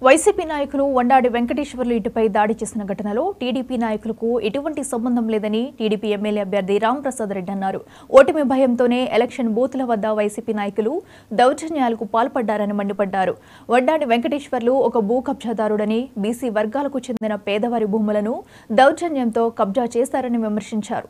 YCP నాయకులు వండాడి వెంకటేశ్వర్లు ఇంటిపై దాడి చేసిన ఘటనలో టీడీపీ నాయకులకు ఎటువంటి సంబంధం లేదని టీడీపీ ఎమ్మెల్యే అభ్యర్థి రాంప్రసాద్ రెడ్డి అన్నారు ఓటమి భయంతోనే ఎలక్షన్ బూత్ల వద్ద వైసీపీ నాయకులు దౌర్జన్యాలకు పాల్పడ్డారని మండిపడ్డారు వండాడి వెంకటేశ్వర్లు ఒక భూ కబ్జాదారుడని బీసీ వర్గాలకు చెందిన పేదవారి భూములను దౌర్జన్యంతో కబ్జా చేశారని విమర్శించారు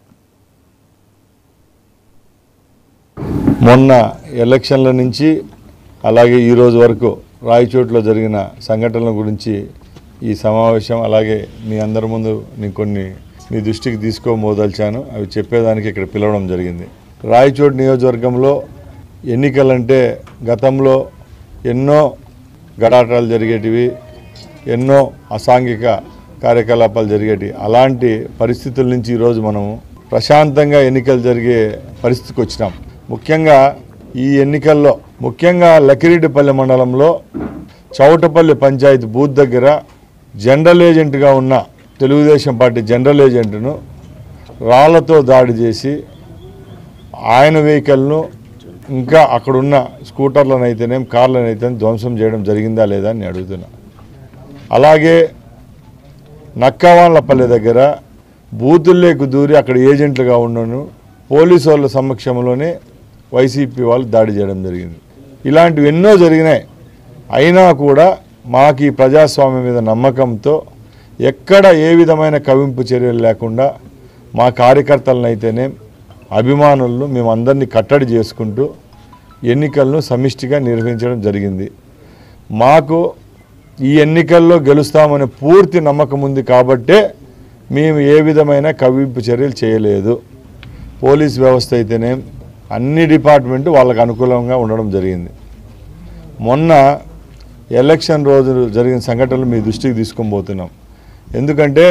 మొన్న ఎలక్షన్ల నుంచి అలాగే ఈ రోజు వరకు రాయచోట్లో జరిగిన సంఘటనల గురించి ఈ సమావేశం అలాగే మీ అందరి ముందు నేను కొన్ని మీ దృష్టికి తీసుకోమోదల్చాను అవి చెప్పేదానికి ఇక్కడ పిలవడం జరిగింది రాయచోటు నియోజకవర్గంలో ఎన్నికలంటే గతంలో ఎన్నో గడాటాలు జరిగేటివి ఎన్నో అసాంఘిక కార్యకలాపాలు జరిగేటివి అలాంటి పరిస్థితుల నుంచి ఈరోజు మనము ప్రశాంతంగా ఎన్నికలు జరిగే పరిస్థితికి వచ్చినాం ముఖ్యంగా ఈ ఎన్నికల్లో ముఖ్యంగా లకిరెడ్డిపల్లి మండలంలో చౌటపల్లి పంచాయతీ బూత్ దగ్గర జనరల్ ఏజెంట్గా ఉన్న తెలుగుదేశం పార్టీ జనరల్ ఏజెంట్ను రాళ్లతో దాడి చేసి ఆయన వెహికల్ను ఇంకా అక్కడున్న స్కూటర్లను అయితేనేం కార్లను అయితేనే ధ్వంసం చేయడం జరిగిందా లేదా అని నేను అడుగుతున్నా అలాగే నక్కవాళ్లపల్లి దగ్గర బూతుల్లోకి దూరి అక్కడ ఏజెంట్లుగా ఉండను పోలీసు వాళ్ళ సమక్షంలోనే వైసీపీ వాళ్ళు దాడి చేయడం జరిగింది ఇలాంటివి ఎన్నో జరిగినాయి అయినా కూడా మాకు ఈ ప్రజాస్వామ్యం మీద నమ్మకంతో ఎక్కడ ఏ విధమైన కవింపు చర్యలు లేకుండా మా కార్యకర్తలను అయితేనే అభిమానులను మేమందరినీ కట్టడి చేసుకుంటూ ఎన్నికలను సమిష్టిగా నిర్వహించడం జరిగింది మాకు ఈ ఎన్నికల్లో గెలుస్తామనే పూర్తి నమ్మకం ఉంది కాబట్టే మేము ఏ విధమైన కవింపు చర్యలు చేయలేదు పోలీస్ వ్యవస్థ అయితేనే అన్ని డిపార్ట్మెంట్ వాళ్ళకు అనుకూలంగా ఉండడం జరిగింది మొన్న ఎలక్షన్ రోజు జరిగిన సంఘటనలు మీ దృష్టికి తీసుకొని పోతున్నాం ఎందుకంటే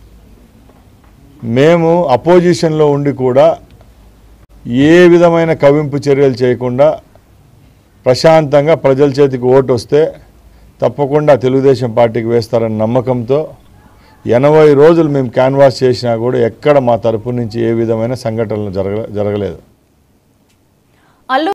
మేము అపోజిషన్లో ఉండి కూడా ఏ విధమైన కవింపు చర్యలు చేయకుండా ప్రశాంతంగా ప్రజల చేతికి ఓటు వస్తే తప్పకుండా తెలుగుదేశం పార్టీకి వేస్తారన్న నమ్మకంతో ఎనభై రోజులు మేము క్యాన్వాస్ చేసినా కూడా ఎక్కడ మా తరపు నుంచి ఏ విధమైన సంఘటనలు జరగ జరగలేదు అల్లు